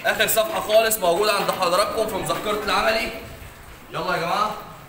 اخر صفحه خالص موجوده عند حضراتكم في مذكره العملي يلا يا جماعه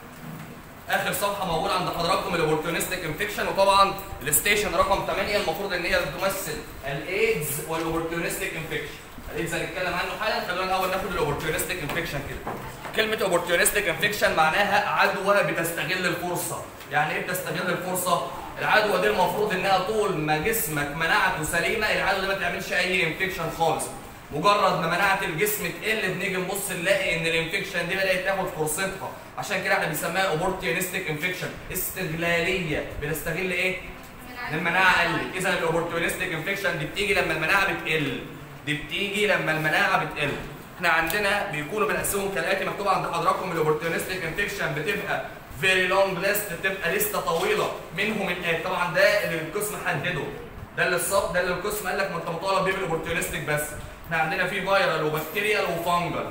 اخر صفحه موجوده عند حضراتكم الاوبورتونستيك انفكشن وطبعا الستيشن رقم 8 المفروض ان هي بتمثل الايدز والاوبورتونستيك انفكشن الايدز هنتكلم عنه حالا خلونا الاول ناخد الاوبورتونستيك انفكشن كده كلمه اوبورتونستيك انفكشن معناها عدوى بتستغل الفرصه يعني ايه بتستغل الفرصه العدوى دي المفروض انها طول ما جسمك مناعته سليمه العدوى دي ما تعملش اي انفكشن خالص مجرد ما مناعه الجسم تقل بنيجي نبص نلاقي ان الانفكشن دي بدات تاخد فرصتها عشان كده احنا بنسميها اوبورتيونستيك انفكشن استغلاليه بنستغل ايه؟ ان المناعه قلت اذا الاوبورتيونستيك انفكشن دي بتيجي لما المناعه بتقل دي بتيجي لما المناعه بتقل احنا عندنا بيكونوا بنقسمهم كالاتي مكتوب عند حضراتكم الاوبورتيونستيك انفكشن بتبقى فيري لونج ليست بتبقى لسته طويله منهم الاتي طبعا ده اللي القسم حدده ده اللي الصف ده اللي القسم قال لك ما انت مطالب بيه بالاوبورتيونستيك بس احنا عندنا في فيرال وبكتيريال وفانجل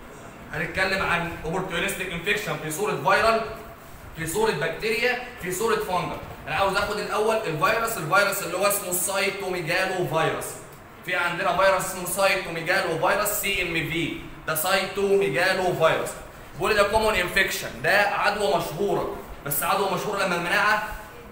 هنتكلم عن اوبورتيونستيك انفكشن في صوره فيرال في صوره بكتيريا في صوره فانجل انا عاوز اخد الاول الفيروس الفيروس اللي هو اسمه سايتوميجالو فيروس في عندنا فيروس اسمه سايتوميجالو فيروس سي ام في ده سايتوميجالو فيروس بيقول ده كومون انفكشن ده عدوى مشهوره بس عدوى مشهوره لما المناعه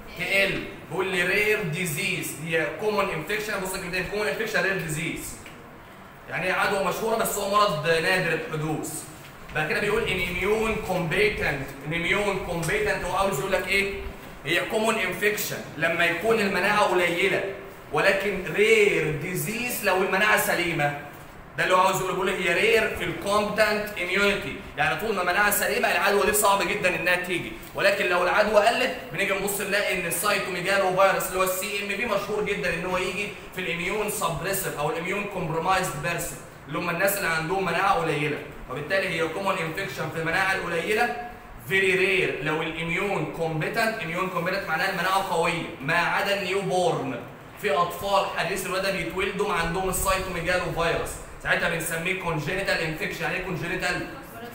تقل بيقول لي رير ديزيز هي كومون انفكشن بص كده كومون انفكشن رير ديزيز يعني هي عدوى مشهوره بس هو مرض نادر الحدوث بعد كده بيقول ان اميون كومبيتنت ان اميون كومبيتنت هو عاوز يقول لك ايه هي كومون انفكشن لما يكون المناعه قليله ولكن رير ديزيز لو المناعه سليمه ده اللي هو عاوز يقول بيقول هي رير في الكومبتنت اميونيتي يعني طول ما المناعه سليمه العدوى دي صعب جدا انها تيجي ولكن لو العدوى قلت بنيجي نبص نلاقي ان السايتوميجالو فيروس اللي هو السي ام بي مشهور جدا ان هو يجي في الاميون سبريسيف او الاميون كومبرومايزد بيرسون اللي هم الناس اللي عندهم مناعه قليله وبالتالي هي كومون انفكشن في المناعه القليله فيري رير لو الاميون كومبتنت اميون كومبتنت معناها المناعه قويه ما عدا النيو بورن في اطفال حديث الولاده بيتولدوا ما عندهم السايتوميجالو فيروس ساعتها بنسميه كونجينيتال انفكشن يعني ايه كونجينيتال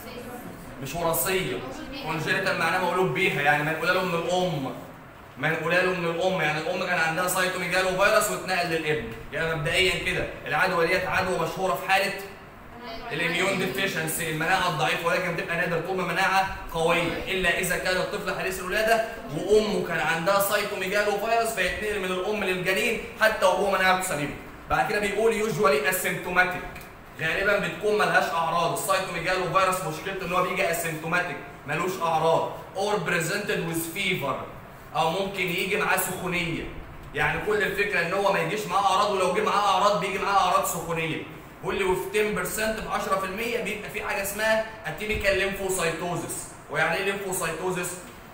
مش وراثيه كونجينيتال معناه مولود بيها يعني منقوله له من الام منقوله له من الام يعني الام كان عندها سايتوميجالو فيروس واتنقل للابن يعني مبدئيا كده العدوى ديت عدوى مشهوره في حاله الاميون ديفيشنسي المناعه الضعيفه ولكن بتبقى نادر طول ما مناعه قويه الا اذا كان الطفل حديث الولاده وامه كان عندها سايتوميجالو فيروس فيتنقل من الام للجنين حتى وهو مناعته سليمه بعد كده بيقول يوجوالي اسيمتوماتيك غالبا بتكون ملهاش اعراض السايتوميجالو فيروس مشكلته ان هو بيجي اسيمتوماتيك ملوش اعراض اور بريزنتد ويز فيفر او ممكن يجي معاه سخونيه يعني كل الفكره ان هو ما يجيش معاه اعراض ولو جه معاه اعراض بيجي معاه اعراض سخونيه بيقول لي وفي 10% في 10% بيبقى في حاجه اسمها اتيميكال ليمفوسايتوزس ويعني ايه ليمفوسايتوزس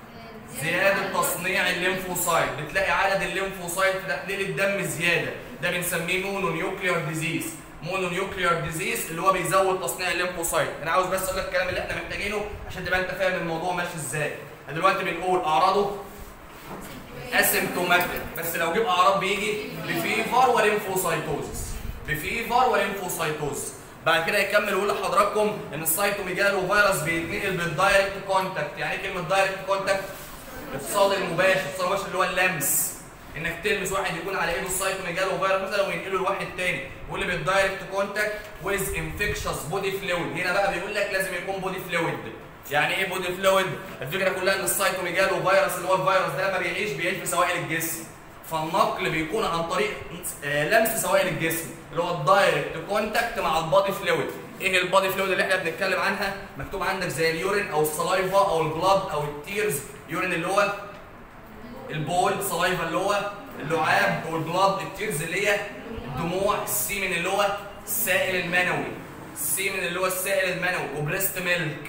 زياده تصنيع الليمفوسايت بتلاقي عدد الليمفوسايت في تحليل الدم زياده ده بنسميه مونو نيوكليار ديزيز مونو نيوكليار ديزيز اللي هو بيزود تصنيع الليمفوسايت انا عاوز بس اقول لك الكلام اللي احنا محتاجينه عشان تبقى انت فاهم الموضوع ماشي ازاي دلوقتي بنقول اعراضه اسيمتوماتيك بس لو جيب اعراض بيجي بفيفر وليمفوسايتوزس بفيفر وليمفوسايتوزس بعد كده يكمل ويقول لحضراتكم ان السايتوميجالو فيروس بيتنقل بالدايركت كونتاكت يعني ايه كلمه دايركت كونتاكت الاتصال المباشر الاتصال المباشر اللي هو اللمس انك تلمس واحد يكون على ايده السايتوميجالو فيروس مثلا وينقله لواحد تاني بيقول لي بالدايركت كونتاكت ويز انفكشس بودي فلويد هنا بقى بيقول لك لازم يكون بودي فلويد يعني ايه بودي فلويد الفكره كلها ان السايتوميجالو فيروس اللي هو الفيروس ده لما بيعيش بيعيش في سوائل الجسم فالنقل بيكون عن طريق لمس سوائل الجسم اللي هو الدايركت كونتاكت مع البادي فلويد ايه البادي فلويد اللي احنا بنتكلم عنها مكتوب عندك زي اليورين او السلايفا او البلاد او التيرز يورين اللي هو البول سلايفا اللي هو اللعاب والبلاد التيرز اللي هي الدموع السيمن اللي هو السائل المنوي السيمن اللي هو السائل المنوي وبريست ميلك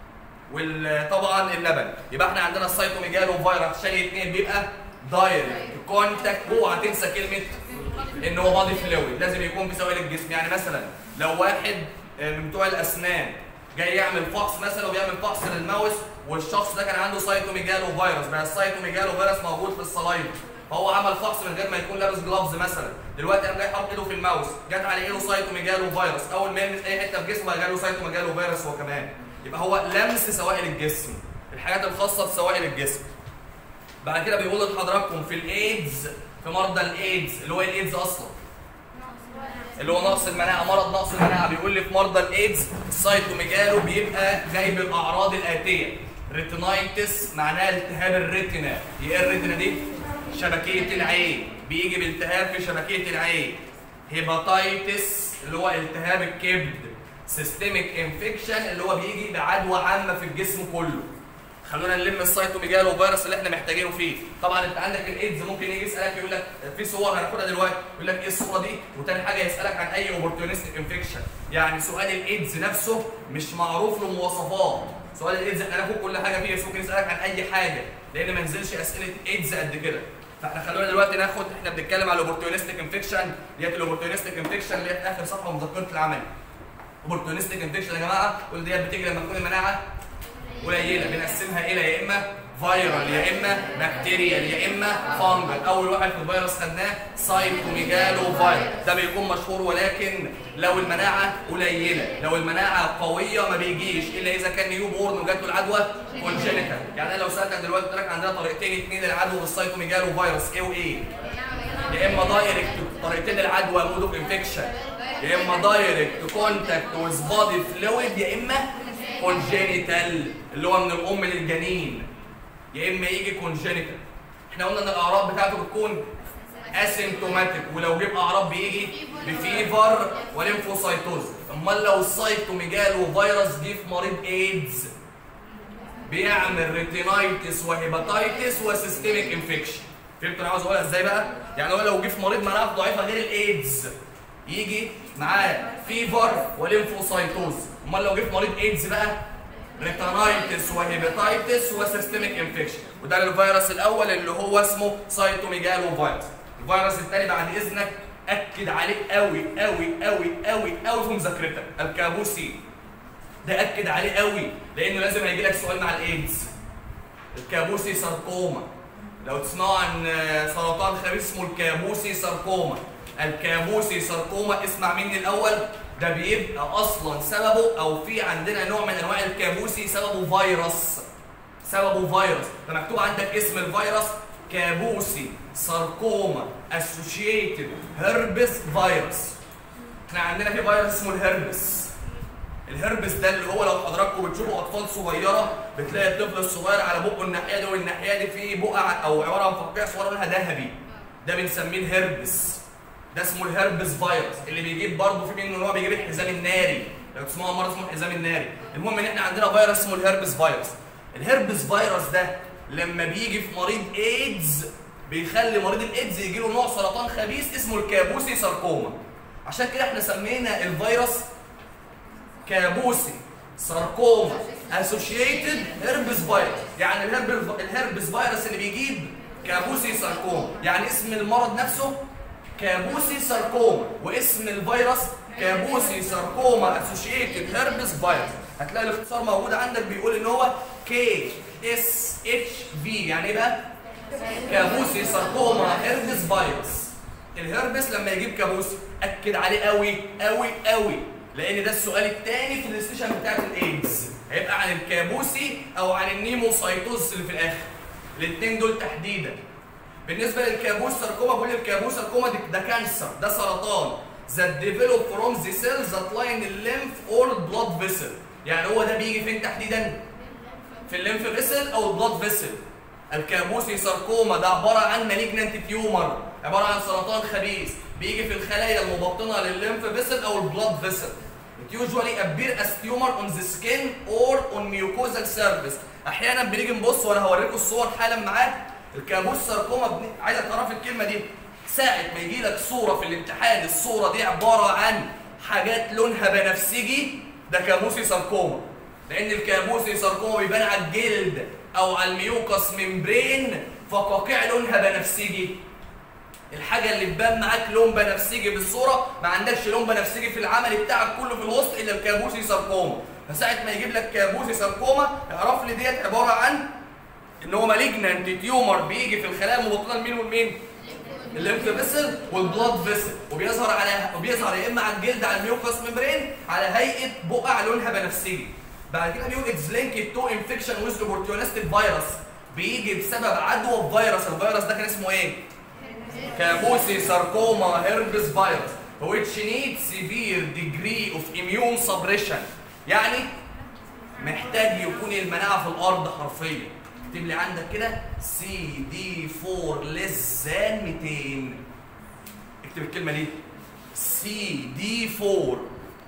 وطبعا اللبن يبقى احنا عندنا السايتوميجالو فيروس عشان يتنقل بيبقى دايركت كونتاكت اوعى تنسى كلمه ان هو بادي فلويد لازم يكون في سوائل الجسم يعني مثلا لو واحد من بتوع الاسنان جاي يعمل فحص مثلا وبيعمل فحص للماوس والشخص ده كان عنده سايتوميجالو فيروس بقى السايتوميجالو فيروس موجود في الصلايف فهو عمل فحص من غير ما يكون لابس جلافز مثلا دلوقتي انا جاي حاطط ايده في الماوس جت على ايده سايتوميجالو فيروس اول ما يلمس اي حته في جسمه جاله سايتوميجالو فيروس هو كمان يبقى هو لمس سوائل الجسم الحاجات الخاصه بسوائل الجسم بعد كده بيقول لحضراتكم في الايدز في مرضى الايدز اللي هو الايدز اصلا اللي هو نقص المناعه مرض نقص المناعه بيقول لي في مرضى الايدز السايتوميجالو بيبقى جاي بالاعراض الاتيه ريتينايتس معناها التهاب الريتنا ايه الريتنا دي شبكيه العين بيجي بالتهاب في شبكيه العين هيباتايتس اللي هو التهاب الكبد سيستميك انفكشن اللي هو بيجي بعدوى عامه في الجسم كله خلونا نلم السايتوميجالو فيروس اللي احنا محتاجينه فيه طبعا انت عندك الايدز ممكن يجي يسالك يقول لك في صور هناخدها دلوقتي يقول لك ايه الصوره دي وتاني حاجه يسالك عن اي اوبورتونستيك انفكشن يعني سؤال الايدز نفسه مش معروف له مواصفات سؤال الايدز احنا هناخد كل حاجه فيه بس ممكن يسالك عن اي حاجه لان ما نزلش اسئله ايدز قد كده فاحنا خلونا دلوقتي ناخد احنا بنتكلم على الاوبورتونستيك انفكشن ديت الاوبورتونستيك انفكشن اللي هي في اخر صفحه من مذكره العمل اوبورتونستيك انفكشن يا جماعه كل ديت بتيجي لما تكون المناعه قليله بنقسمها الى يا اما فيرال يا اما بكتيريال يا اما فانجل اول واحد في الفيروس خدناه سايتوميجالو فيروس ده بيكون مشهور ولكن لو المناعه قليله لو المناعه قويه ما بيجيش الا اذا كان نيو بورن وجات له العدوى كونجينيتال يعني انا لو سالتك دلوقتي قلت لك عندنا طريقتين اثنين للعدوى بالسايتوميجالو فيروس ايه وايه يا اما دايركت طريقتين العدوى مود اوف انفكشن يا اما دايركت كونتاكت ويز بادي فلويد يا اما كونجينيتال اللي هو من الام للجنين يا اما يجي كونجينيتال احنا قلنا ان الاعراض بتاعته بتكون اسيمتوماتيك ولو جيب اعراض بيجي بفيفر وليمفوسايتوز امال لو السايتوميجالو فيروس جه في مريض ايدز بيعمل ريتينايتس وهيباتايتس وسيستميك انفكشن فهمت انا عاوز اقولها ازاي بقى يعني هو لو جه في مريض مناعته ضعيفه غير الايدز يجي معاه فيفر وليمفوسايتوز امال لو جه في مريض ايدز بقى ريتانايتس وهيباتايتس وسيستميك انفكشن وده الفيروس الاول اللي هو اسمه سايتوميجالو فيروس الفيروس الثاني بعد اذنك اكد عليه قوي قوي قوي قوي قوي في مذاكرتك الكابوسي ده اكد عليه قوي لانه لازم هيجي لك سؤال مع الايدز الكابوسي ساركوما لو تسمعوا عن سرطان خبيث اسمه الكابوسي ساركوما الكابوسي ساركوما اسمع مني الاول ده بيبقى اصلا سببه او في عندنا نوع من انواع الكابوسي سببه فيروس سببه فيروس فمكتوب عندك اسم الفيروس كابوسي ساركوما اسوشيتد هربس فيروس احنا عندنا في فيروس اسمه الهربس الهربس ده اللي هو لو حضراتكم بتشوفوا اطفال صغيره بتلاقي الطفل الصغير على بقه الناحيه دي والناحيه دي فيه بقع او عباره عن فقاعه صغيره لونها ذهبي ده بنسميه الهربس ده اسمه الهربس فيروس اللي بيجيب برضه في منه نوع بيجيب الحزام الناري لو تسمعوا مرض اسمه الحزام الناري المهم ان احنا عندنا فيروس اسمه الهربس فيروس الهربس فيروس ده لما بيجي في مريض ايدز بيخلي مريض الايدز يجي له نوع سرطان خبيث اسمه الكابوسي ساركوما عشان كده احنا سمينا الفيروس كابوسي ساركوما اسوشيتد هربس فيروس يعني الهربس الهربس فيروس اللي بيجيب كابوسي ساركوما يعني اسم المرض نفسه كابوسي ساركوما واسم الفيروس كابوسي ساركوما اسوشيتد هربس فيروس هتلاقي الاختصار موجود عندك بيقول ان هو كي اس اتش في يعني ايه بقى؟ كابوسي ساركوما هربس فيروس الهربس لما يجيب كابوسي اكد عليه قوي قوي قوي لان ده السؤال الثاني في الاستيشن بتاعت الايدز هيبقى عن الكابوسي او عن النيموسايتوز اللي في الاخر الاثنين دول تحديدا بالنسبه للكابوس ساركوما بقول الكابوس ساركوما ده كانسر ده سرطان that develop from the cells that line the lymph or blood vessel يعني هو ده بيجي فين تحديدا في الليمف فيسل او البلاد فيسل الكابوسي ساركوما ده عباره عن مالجنانت تيومر عباره عن سرطان خبيث بيجي في الخلايا المبطنه للليمف فيسل او البلاد فيسل It usually appear as tumor on the skin or on mucosal surface. احيانا بنيجي نبص وانا هوريكم الصور حالا معاك الكابوس ساركوما بن... عايزك تعرف الكلمه دي ساعه ما يجي لك صوره في الامتحان الصوره دي عباره عن حاجات لونها بنفسجي ده كابوسي ساركوما لان الكابوسي ساركوما بيبان على الجلد او على الميوكس ممبرين فقاقيع لونها بنفسجي الحاجه اللي تبان معاك لون بنفسجي بالصوره ما عندكش لون بنفسجي في العمل بتاعك كله في الوسط الا الكابوسي ساركوما فساعه ما يجيب لك كابوسي ساركوما اعرف لي ديت عباره عن ان هو مالجنانت تيومر بيجي في الخلايا المبطنه لمين والمين؟ الليمف فيسل والبلاد فيسل وبيظهر على وبيظهر يا اما على الجلد على الميوكس ممبرين على هيئه بقع لونها بنفسجي بعد كده بيقول اتس لينك تو انفكشن ويز اوبورتيونستيك فيروس بيجي بسبب عدوى فيروس الفيروس ده كان اسمه ايه؟ كابوسي ساركوما هيربس فيروس which need severe degree of immune suppression يعني محتاج يكون المناعه في الارض حرفيا اكتب لي عندك كده سي دي 4 less than 200 اكتب الكلمه دي سي دي 4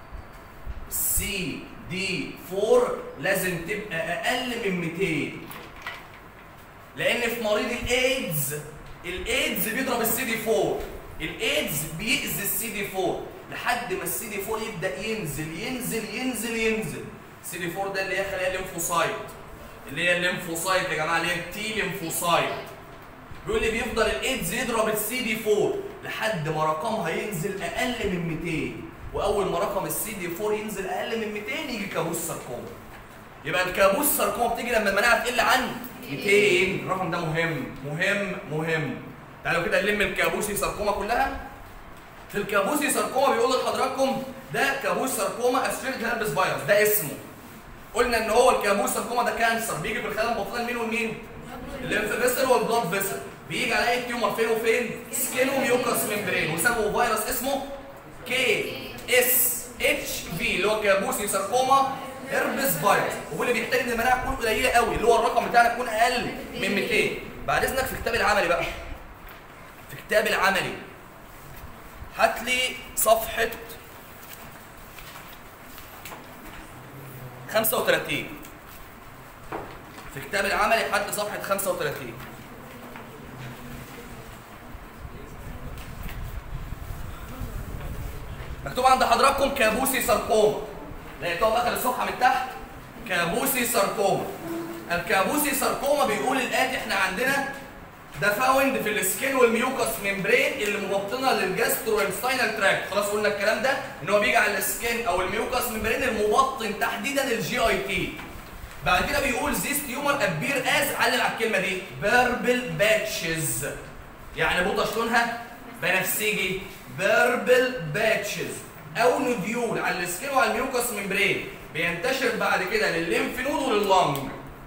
سي دي 4 لازم تبقى اقل من 200 لان في مريض الايدز الايدز بيضرب السي دي 4 الايدز بيأذي السي دي 4 لحد ما السي دي 4 يبدا ينزل ينزل ينزل ينزل السي دي 4 ده اللي هي خلايا الليمفوسايت اللي هي الليمفوسايت يا جماعه اللي هي التي ليمفوسايت بيقول لي بيفضل الايدز يضرب السي دي 4 لحد ما رقمها ينزل اقل من 200 واول ما رقم السي دي 4 ينزل اقل من 200 يجي كابوس ساركوما يبقى الكابوس ساركوما بتيجي لما المناعه تقل عن 200 الرقم ده مهم مهم مهم تعالوا كده نلم الكابوسي ساركوما كلها في الكابوسي ساركوما بيقول لحضراتكم ده كابوس ساركوما اسوشيتد هيربس فيروس ده اسمه قلنا ان هو الكابوس ساركوما ده كانسر بيجي في الخلايا البطينه لمين ومين؟ الليمف فيسل والبلاد فيسل بيجي على اي تيومر فين وفين؟ سكين وميوكاس ممبرين وسموا فيروس اسمه كي اس اتش في اللي هو كابوسي ساركوما هيربس فيروس وهو اللي بيحتاج ان المناعه تكون قليله قوي اللي هو الرقم بتاعنا يكون اقل من 200 بعد اذنك في كتاب العملي بقى في كتاب العملي هات لي صفحه 35 في كتاب العملي هات لي صفحه 35 مكتوب عند حضراتكم كابوسي ساركوما لقيتوها في اخر الصفحه من تحت كابوسي ساركوما الكابوسي ساركوما بيقول الاتي احنا عندنا ده فاوند في السكين والميوكس ممبرين اللي مبطنه للجاستروانستاينال تراكت خلاص قلنا الكلام ده ان هو بيجي على السكين او الميوكس ممبرين المبطن تحديدا الجي اي تي بعد كده بيقول زيس تيومر ابير از علم على الكلمه دي بيربل باتشز يعني بوطه لونها بنفسجي بيربل باتشز او نوديول على السكين وعلى الميوكس ممبرين بينتشر بعد كده للليمف نود ولللنج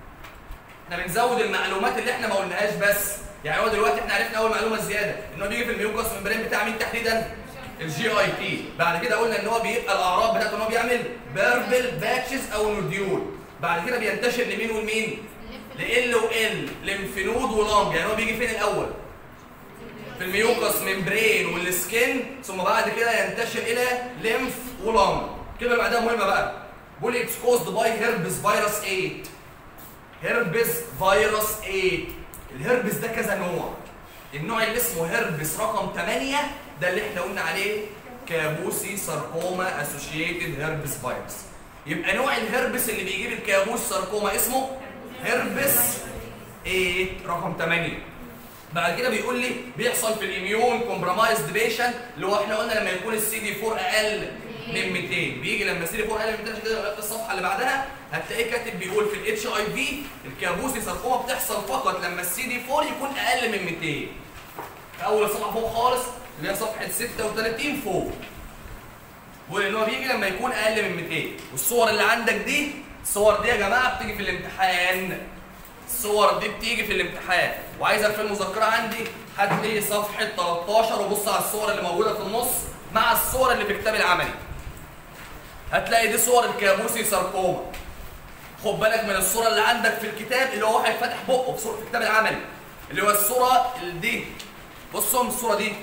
احنا بنزود المعلومات اللي احنا ما قلناهاش بس يعني هو دلوقتي احنا عرفنا اول معلومه زياده ان هو بيجي في الميوكس ممبرين بتاع مين تحديدا الجي اي تي بعد كده قلنا ان هو بيبقى الاعراض بتاعته ان هو بيعمل بيربل باتشز او نوديول بعد كده بينتشر لمين ولمين لال وال ليمف نود ولانج يعني هو بيجي فين الاول في الميوكس ممبرين والسكين ثم بعد كده ينتشر الى ليمف ولانج الكلمه اللي بعدها مهمه بقى بيقول اتس كوزد باي هيربس فيروس 8 هيربس فيروس 8 الهربس ده كذا نوع النوع اللي اسمه هربس رقم 8 ده اللي احنا قلنا عليه كابوسي ساركوما اسوشيتد هربس فيروس يبقى نوع الهربس اللي بيجيب الكابوس ساركوما اسمه هربس 8 رقم 8 بعد كده بيقول لي بيحصل في الاميون كومبرومايزد بيشنت اللي هو احنا قلنا لما يكون السي دي 4 اقل من 200 بيجي لما السي دي 4 اقل من 200 كده لو لقيت الصفحه اللي بعدها هتلاقيه كاتب بيقول في الاتش اي في الكابوسي ساركوما بتحصل فقط لما السي دي 4 يكون اقل من 200 في اول صفحه فوق خالص اللي هي صفحه 36 فوق بيقول ان هو بيجي لما يكون اقل من 200 والصور اللي عندك دي الصور دي يا جماعه بتيجي في الامتحان الصور دي بتيجي في الامتحان وعايزك في المذكره عندي هات لي صفحه 13 وبص على الصور اللي موجوده في النص مع الصور اللي في الكتاب العملي هتلاقي دي صور الكابوسي ساركوما خد بالك من الصوره اللي عندك في الكتاب اللي هو واحد فاتح بقه في صوره في الكتاب العملي اللي هو الصوره اللي دي بصوا الصوره دي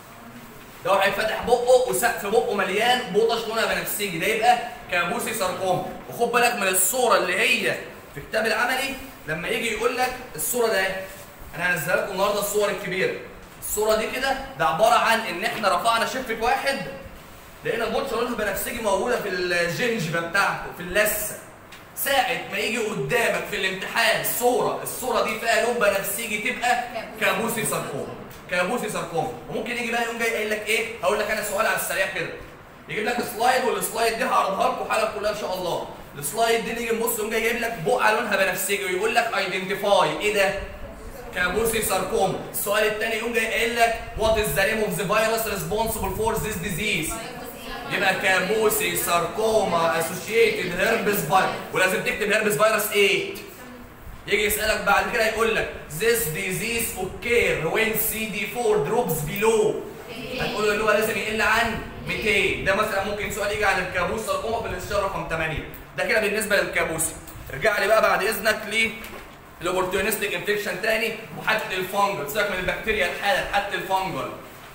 ده واحد فاتح بقه وسقف بقه مليان بوطه لونها بنفسجي ده يبقى كابوسي ساركوما وخد بالك من الصوره اللي هي في الكتاب العملي لما يجي يقول لك الصوره ده انا هنزلها لكم النهارده الصور الكبيره الصوره دي كده ده عباره عن ان احنا رفعنا شفه واحد لقينا البوتشه لونها بنفسجي موجوده في الجنجبه بتاعته في اللثه ساعة ما يجي قدامك في الامتحان صورة الصورة دي فيها لون بنفسجي تبقى كابوسي ساركوما كابوسي ساركوما وممكن يجي بقى يقوم جاي قايل لك ايه هقول لك انا سؤال على السريع كده يجيب لك سلايد والسلايد دي هعرضها لكم الحلقه كلها ان شاء الله السلايد دي نيجي نبص يقوم جاي جايب لك بقعه لونها بنفسجي ويقول لك ايدنتيفاي ايه ده كابوسي ساركوما السؤال الثاني يقوم جاي قايل لك وات از ذا نيم اوف ذا فيروس ريسبونسبل فور ذيس ديزيز يبقى كابوسي ساركوما اسوشيتد هيربس فيروس ولازم تكتب هيربس فيروس 8 يجي يسالك بعد كده يقول لك this disease occur when CD4 drops below هتقول له ان هو لازم يقل عن 200 ده مثلا ممكن سؤال يجي عن الكابوس ساركوما في الاستشاره رقم 8 ده كده بالنسبه للكابوسي ارجع لي بقى بعد اذنك ل الاوبورتيونستيك انفكشن تاني وحتى الفانجل سيبك من البكتيريا الحاله حتى الفانجل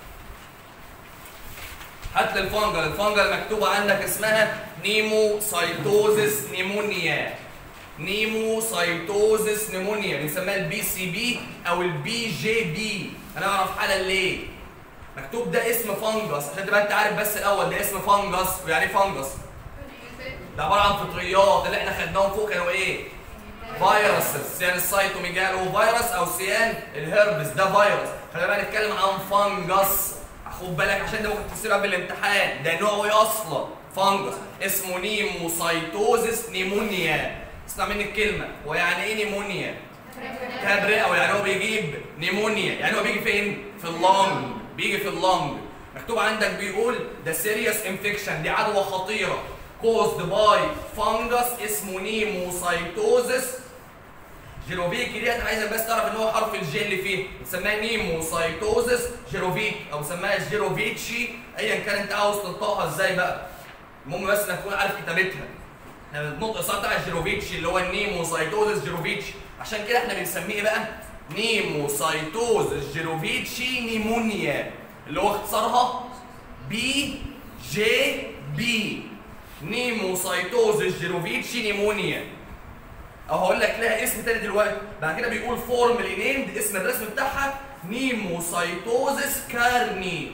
حتى الفانجل الفانجل مكتوبه عندك اسمها نيموسايتوزس نيمونيا نيموسايتوزس نيمونيا بنسميها البي سي بي او البي جي بي هنعرف حالا ليه مكتوب ده اسم فانجس عشان تبقى انت عارف بس الاول ده اسم فانجس ويعني ايه فانجس ده عباره عن فطريات اللي احنا خدناهم فوق كانوا ايه فيروسز سيان السايتوميجالو فيروس او سيان الهربس ده فيروس خلينا بقى نتكلم عن فانجس خد بالك عشان ده ممكن تفسيرها بالامتحان ده نوعه ايه اصلا فانجس اسمه نيموسايتوزس نيمونيا اسمع مني الكلمه ويعني ايه نيمونيا كتاب رئوي يعني هو بيجيب نيمونيا يعني هو بيجي فين في اللنج بيجي في اللنج مكتوب عندك بيقول ده سيريس انفكشن دي عدوى خطيره caused by fungus اسمه نيموسايتوزس جيروفيكي دي انا عايزك بس تعرف ان هو حرف الجي اللي فيه بنسميها نيموسايتوزس جيروفيك او بنسميها جيروفيتشي ايا كان انت عاوز تنطقها ازاي بقى المهم بس انك تكون عارف كتابتها احنا النطق صح بتاع جيروفيتشي اللي هو النيموسايتوزس جيروفيتشي عشان كده احنا بنسميه ايه بقى نيموسايتوزس جيروفيتشي نيمونيا اللي هو اختصارها بي جي بي نيموسايتوزس جيروفيتشي نيمونيا او هقول لك لها اسم تاني دلوقتي بعد كده بيقول فورملي نيمد اسم الرسم بتاعها نيموسايتوزس كارني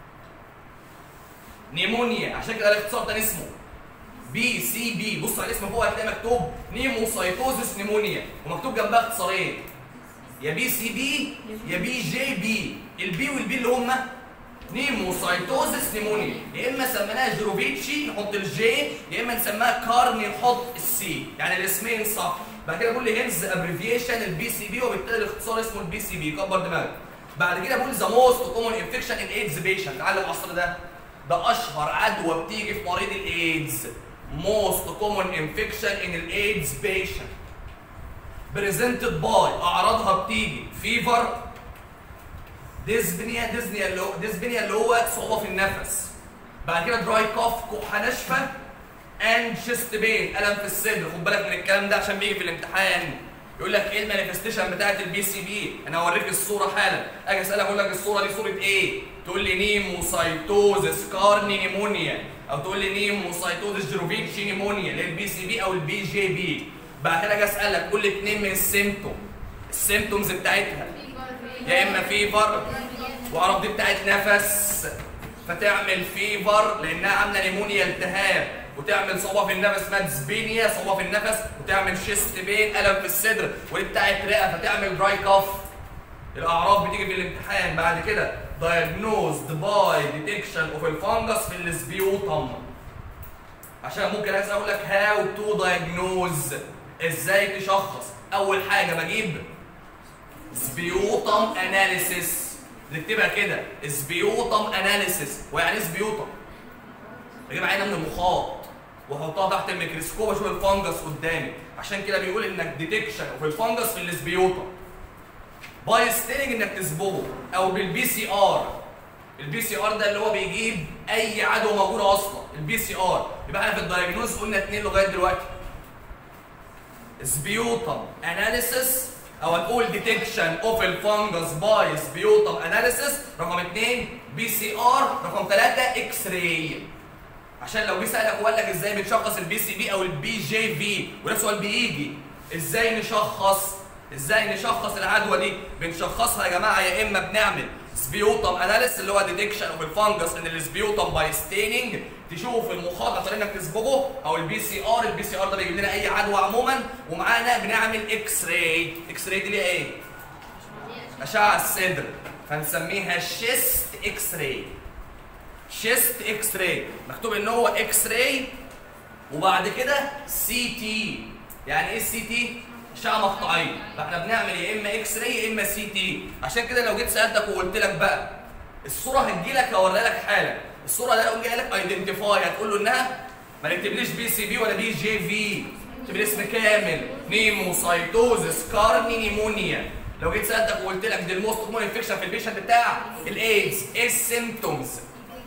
نيمونيا عشان كده الاختصار تاني اسمه بي سي بي بص على الاسم فوق هتلاقي مكتوب نيموسايتوزس نيمونيا ومكتوب جنبها اختصارين يا بي سي بي يا بي جي بي البي والبي اللي هم نيموسايتوزس نيمونيا يا اما سميناها جيروفيتشي نحط الجي يا اما نسميها كارني نحط السي يعني الاسمين صح بعد كده بقول لي هينز ابريفيشن البي سي بي وبالتالي الاختصار اسمه البي سي بي كبر دماغك بعد كده بقول ذا موست كومن انفكشن ان ايدز بيشنت تعالى العصر ده ده اشهر عدوى بتيجي في مريض الايدز موست كومن انفكشن ان الايدز بيشنت بريزنتد باي اعراضها بتيجي فيفر ديسبنيا ديسبنيا اللي هو ديسبنيا اللي هو صعوبه في النفس بعد كده دراي كوف كحه ناشفه اند شيست بين الم في الصدر خد بالك من الكلام ده عشان بيجي في الامتحان يقول لك ايه المانيفستيشن بتاعت البي سي بي انا هوريك الصوره حالا اجي اسالك اقول لك الصوره دي صوره ايه تقول لي نيموسايتوزس كارني نيمونيا او تقول لي نيموسايتوزس جيروفيتشي نيمونيا اللي هي البي سي بي او البي جي بي بعد كده اجي اسالك قول لي اثنين من السيمتوم السيمتومز بتاعتها يا اما فيفر واعرف دي بتاعت نفس فتعمل فيفر لانها عامله نيمونيا التهاب وتعمل صعوبه في النفس اسمها ديسبينيا صعوبه في النفس وتعمل شيست بين الم في الصدر ودي بتاعت رئه فتعمل دراي كاف الاعراض بتيجي في الامتحان بعد كده diagnosed by detection of الفانجس في السبيوتم عشان ممكن اسال اقول لك هاو تو diagnose ازاي تشخص اول حاجه بجيب سبيوتم اناليسيس نكتبها كده سبيوتم اناليسيس ويعني ايه سبيوتم بجيب عينه من المخاط واحطها تحت الميكروسكوب اشوف الفانجس قدامي عشان كده بيقول انك ديتكشن في الفانجس في السبيوتم باي ستينج انك تصبغه او بالبي سي ار البي سي ار ده اللي هو بيجيب اي عدوى موجوده اصلا البي سي ار يبقى احنا في الدايجنوز قلنا اثنين لغايه دلوقتي سبيوتم اناليسيس او هنقول ديتكشن اوف الفانجس باي سبيوتم اناليسيس رقم اثنين بي سي ار رقم ثلاثه اكس راي عشان لو جه سالك وقال لك ازاي بتشخص البي سي بي او البي جي في وده سؤال بيجي ازاي نشخص ازاي نشخص العدوى دي بنشخصها يا جماعه يا اما بنعمل سبيوتم اناليس اللي هو ديتكشن اوف الفانجس ان السبيوتم باي ستيننج تشوف المخاط عشان انك تصبغه او البي سي ار البي سي ار ده بيجيب لنا اي عدوى عموما ومعانا بنعمل اكس راي اكس راي دي ليها ايه اشعه الصدر فنسميها شيست اكس راي شيست اكس راي مكتوب ان هو اكس راي وبعد كده سي تي يعني ايه السي تي اشعه مقطعيه فاحنا بنعمل يا اما اكس راي يا اما سي تي عشان كده لو جيت سالتك وقلت لك بقى الصوره هتجي لك هوريها لك حالا الصوره ده لو جايه لك ايدنتيفاي هتقول له انها ما نكتبليش بي سي بي ولا بي جي في اكتب الاسم كامل نيموسايتوزس كارني نيمونيا لو جيت سالتك وقلت لك دي الموست كومن انفكشن في البيشنت بتاع الايدز ايه السيمتومز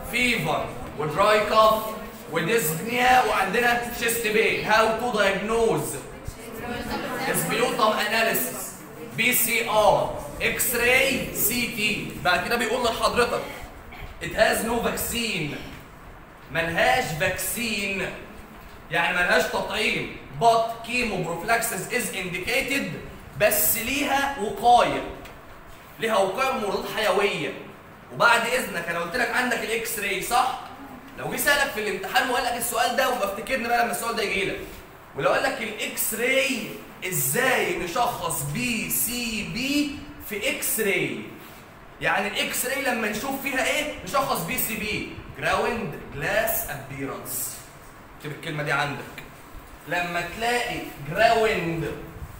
فيفر ودراي كاف وديسبنيا وعندنا شيست بين هاو تو دايجنوز سبيوتم اناليسيس بي سي ار اكس راي سي تي بعد كده بيقول لحضرتك it has no vaccine ملهاش فاكسين يعني ملهاش تطعيم but chemoprophylaxis is indicated بس ليها وقايه ليها وقايه من مضادات حيويه وبعد اذنك انا قلت لك عندك الاكس راي صح لو جه سالك في الامتحان وقال لك السؤال ده وما افتكرني بقى لما السؤال ده يجي لك ولو قال لك الاكس راي ازاي نشخص بي سي بي في اكس راي يعني الاكس راي لما نشوف فيها ايه نشخص بي سي بي جراوند جلاس ابيرنس اكتب الكلمه دي عندك لما تلاقي جراوند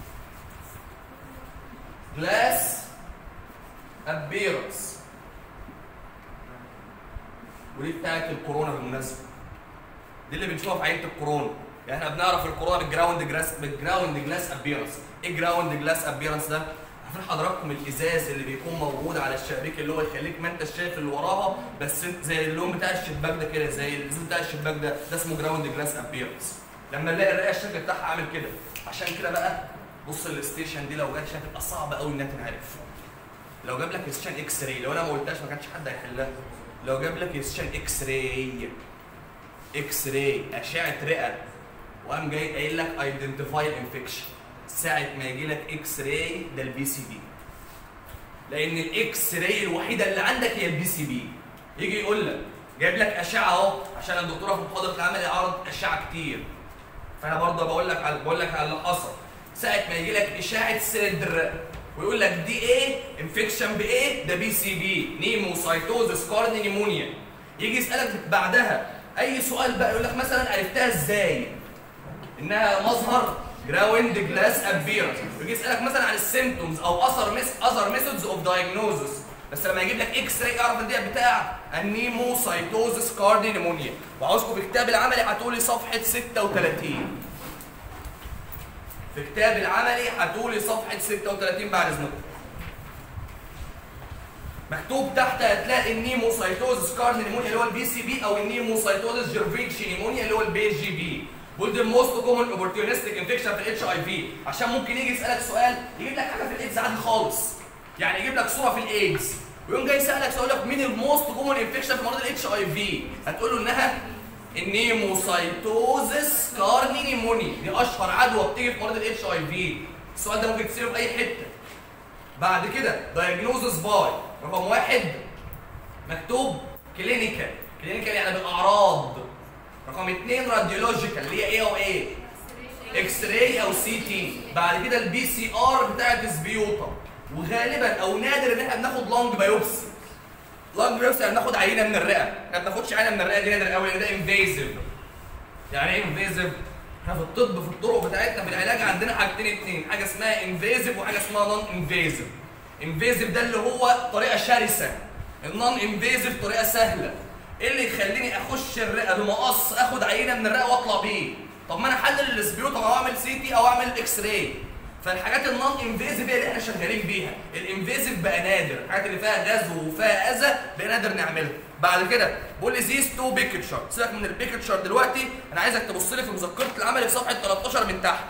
جلاس ابيرنس ودي بتاعت الكورونا بالمناسبه دي اللي بنشوفها في عينه الكورونا يعني احنا بنعرف الكورونا بالجراوند جلاس بالجراوند جلاس ابيرنس ايه جراوند جلاس ابيرنس ده عارفين حضراتكم الازاز اللي بيكون موجود على الشبابيك اللي هو يخليك ما انت شايف اللي وراها بس انت زي اللون بتاع الشباك ده كده زي الازاز بتاع الشباك ده ده اسمه جراوند جلاس ابيرنس لما نلاقي الرئه الشكل بتاعها عامل كده عشان كده بقى بص الستيشن دي لو جت عشان تبقى صعبه قوي انها تنعرف لو جاب لك ستيشن اكس راي لو انا ما قلتهاش ما كانش حد هيحلها لو جاب لك ستيشن اكس راي اكس راي اشعه رئه وقام جاي قايل لك ايدنتيفاي انفكشن ساعه ما يجي لك اكس راي ده البي سي بي لان الاكس راي الوحيده اللي عندك هي البي سي بي يجي يقول لك جايب لك اشعه اهو عشان الدكتوره في محاضره العمل عرض اشعه كتير فانا برضه بقول لك على بقول لك على اللي حصل ساعه ما يجي لك اشعه صدر ويقول لك دي ايه انفكشن بايه ده بي سي بي نيموسايتوزس كارني نيمونيا يجي يسالك بعدها اي سؤال بقى يقول لك مثلا عرفتها ازاي انها مظهر جراوند جلاس ابيرنس يجي يسالك مثلا عن السيمتومز او اثر مس اثر ميثودز اوف دايجنوزس بس لما يجيب لك اكس راي اعرف ان دي بتاع النيموسايتوزس كاردي نيمونيا وعاوزكم في كتاب العملي هتقولي صفحه 36 في كتاب العملي هتقولي صفحه 36 بعد اذنكم مكتوب تحت هتلاقي النيموسايتوزس كارني نيمونيا اللي هو البي سي بي او النيموسايتوزس جيرفيتشي نيمونيا اللي هو البي جي بي ودي الموست كومن اوبورتيونستيك انفكشن في الاتش اي في عشان ممكن يجي يسالك سؤال يجيب لك حاجه في الايدز عادي خالص يعني يجيب لك صوره في الايدز ويقوم جاي يسالك سؤال لك مين الموست كومن انفكشن في مرض الاتش اي في هتقول له انها النيموسايتوزس كارني نيمونيا دي اشهر عدوى بتيجي في مرض الاتش اي في السؤال ده ممكن تساله في اي حته بعد كده دايجنوزس باي رقم واحد مكتوب كلينيكال كلينيكال يعني بالاعراض رقم اثنين راديولوجيكال اللي هي ايه او ايه اكس راي او سي تي بعد كده البي سي ار بتاعت سبيوتا وغالبا او نادر ان احنا بناخد لونج بايوبسي لونج بايوبسي يعني بناخد عينه من الرئه ما بناخدش عينه من الرئه دي نادر قوي لان ده انفيزيف يعني ايه انفيزيف احنا في الطب في الطرق بتاعتنا في العلاج عندنا حاجتين اتنين حاجه اسمها انفيزيف وحاجه اسمها نون انفيزيف انفيزيف ده اللي هو طريقه شرسه النون انفيزيف طريقه سهله ايه اللي يخليني اخش الرئه بمقص اخد عينه من الرئه واطلع بيه طب ما انا احلل السبيوتم او اعمل سي تي او اعمل اكس راي فالحاجات النون انفيزيف هي اللي احنا شغالين بيها الانفيزيف بقى نادر الحاجات اللي فيها غزو وفيها اذى بقى نادر نعملها بعد كده بقول لي زيس تو بيكتشر سيبك من البيكتشر دلوقتي انا عايزك تبص لي في مذكره العمل في صفحه 13 من تحت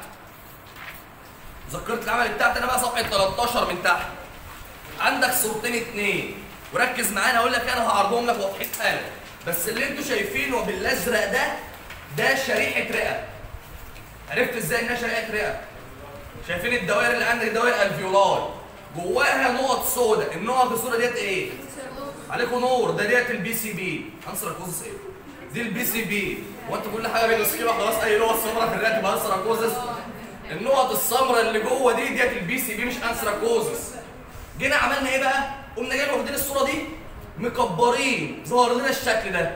مذكره العمل بتاعتي انا بقى صفحه 13 من تحت عندك صورتين اتنين وركز معانا اقول لك انا هعرضهم لك واضحين حالا بس اللي انتوا شايفينه بالازرق ده ده شريحه رئه عرفت ازاي انها شريحه رئه شايفين الدوائر اللي عندك دوائر الفيولاي جواها نقط سوداء النقط السوداء ديت ايه عليكم نور ده ديت البي سي بي انسر كوزس ايه دي البي سي بي هو انت كل حاجه بين السكيمه خلاص اي نقط سمراء في الرئه تبقى انسر كوزس النقط السمراء اللي جوه دي ديت البي سي بي مش انسر كوزس جينا عملنا ايه بقى قمنا جايين واخدين الصوره دي مكبرين ظهر لنا الشكل ده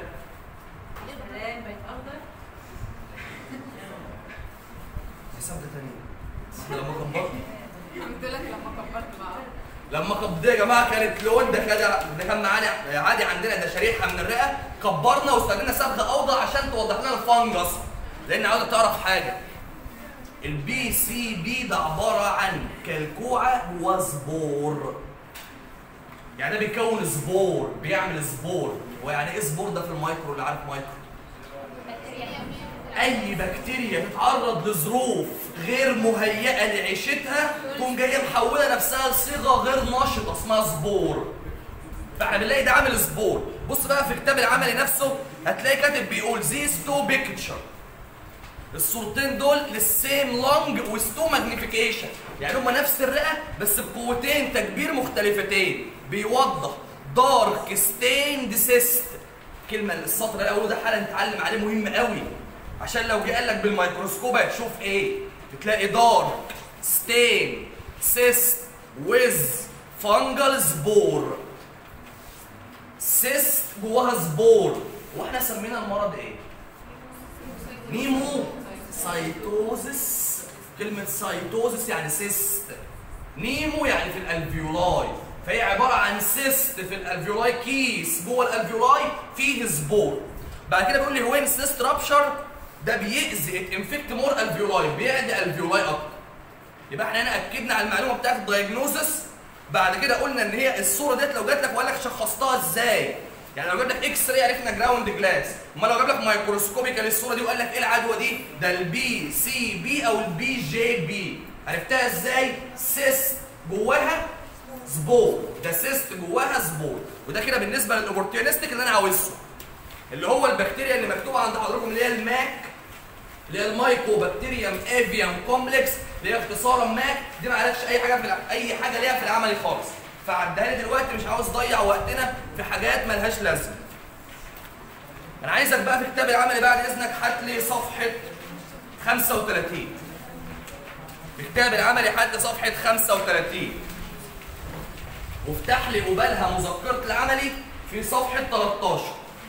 حساب ده تاني احنا لما كبرنا قلت لك لما كبرت بقى لما كب يا جماعه كانت لون ده كده ده كان معانا عادي عندنا ده شريحه من الرئه كبرنا واستخدمنا صبغه اوضح عشان توضح لنا الفنجس لان عاوزك تعرف حاجه البي سي بي ده عباره عن كلكوعه وزبور يعني ده بيكون سبور بيعمل سبور ويعني ايه سبور ده في المايكرو اللي عارف مايكرو اي بكتيريا تتعرض لظروف غير مهيئه لعيشتها تقوم جايه محوله نفسها لصيغه غير نشطه اسمها سبور فاحنا بنلاقي ده عامل سبور بص بقى في الكتاب العملي نفسه هتلاقي كاتب بيقول these two picture الصورتين دول للسيم لونج وستو ماجنيفيكيشن يعني هما نفس الرئه بس بقوتين تكبير مختلفتين بيوضح دارك ستيند سيست كلمه السطر اللي اقوله ده حالا نتعلم عليه مهم قوي عشان لو جه قال لك بالميكروسكوب هتشوف ايه تلاقي دارك ستين سيست ويز فانجل سبور سيست جواها سبور واحنا سمينا المرض ايه نيمو سايتوزس كلمة سايتوزس يعني سيست نيمو يعني في الالفيولاي فهي عبارة عن سيست في الالفيولاي كيس جوه الالفيولاي فيه سبور بعد كده بيقول لي وين سيست رابشر ده بيأذي انفكت مور الفيولاي بيعدي الفيولاي اكتر يبقى احنا هنا اكدنا على المعلومه بتاعت الدايجنوزس بعد كده قلنا ان هي الصوره ديت لو جات لك وقال لك شخصتها ازاي يعني لو جاب لك اكس راي عرفنا جراوند جلاس امال لو جاب لك مايكروسكوبيكال الصوره دي وقال لك ايه العدوى دي ده البي سي بي او البي جي بي عرفتها ازاي سيست جواها سبور ده سيست جواها سبور وده كده بالنسبه للاوبورتيونستيك اللي انا عاوزه اللي هو البكتيريا اللي مكتوبه عند حضراتكم اللي هي الماك اللي هي المايكو بكتيريوم افيوم كومبلكس اللي هي اختصارا ماك دي ما عرفتش اي حاجه في الع... اي حاجه ليها في العملي خالص فعدها لي دلوقتي مش عاوز اضيع وقتنا في حاجات ملهاش لازمه انا عايزك بقى في كتاب العملي بعد اذنك هات لي صفحه 35 في كتاب العملي هات لي صفحه 35 وافتح لي قبالها مذكره العملي في صفحه 13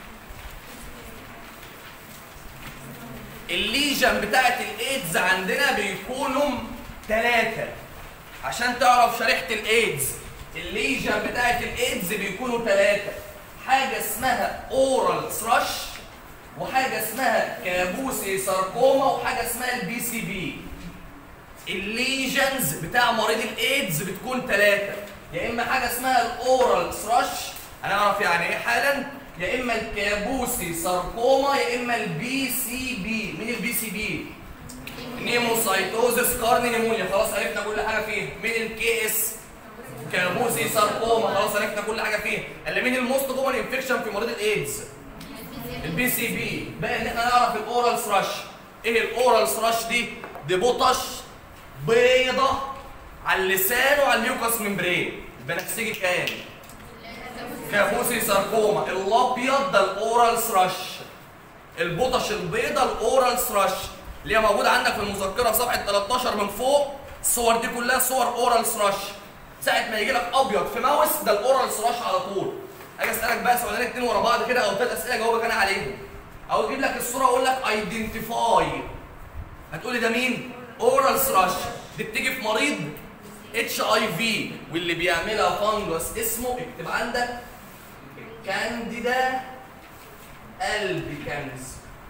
الليجن بتاعت الايدز عندنا بيكونوا ثلاثة عشان تعرف شريحة الايدز الليجن بتاعت الايدز بيكونوا ثلاثة حاجة اسمها اورال ثرش وحاجة اسمها كابوسي ساركوما وحاجة اسمها البي سي بي الليجنز بتاع مريض الايدز بتكون ثلاثة يا اما حاجة اسمها الاورال ثرش هنعرف يعني ايه حالا يا اما الكابوسي ساركوما يا اما البي سي بي مين البي سي بي نيموسايتوزس كارني نيمونيا خلاص عرفنا كل حاجه فيه مين الكي اس كابوسي ساركوما خلاص عرفنا كل حاجه فيه اللي مين الموست كومن انفكشن في مريض الايدز البي سي بي بقى ان احنا نعرف الاورال ثراش ايه الاورال ثراش دي دي بطش بيضه على اللسان وعلى الميوكاس ممبرين البنفسجي كام كابوسي ساركوما الابيض ده الاورال ثراش البطش البيضه الاورال ثراش اللي هي موجوده عندك في المذكره في صفحه 13 من فوق الصور دي كلها صور اورال ثراش ساعه ما يجي لك ابيض في ماوس ده الاورال ثراش على طول اجي اسالك بقى سؤالين اتنين ورا بعض كده او ثلاث اسئله جاوبك انا عليهم او اجيب لك الصوره واقول لك ايدنتيفاي هتقولي ده مين اورال ثراش دي بتيجي في مريض اتش اي في واللي بيعملها فانجس اسمه اكتب عندك كانديدا البيكانز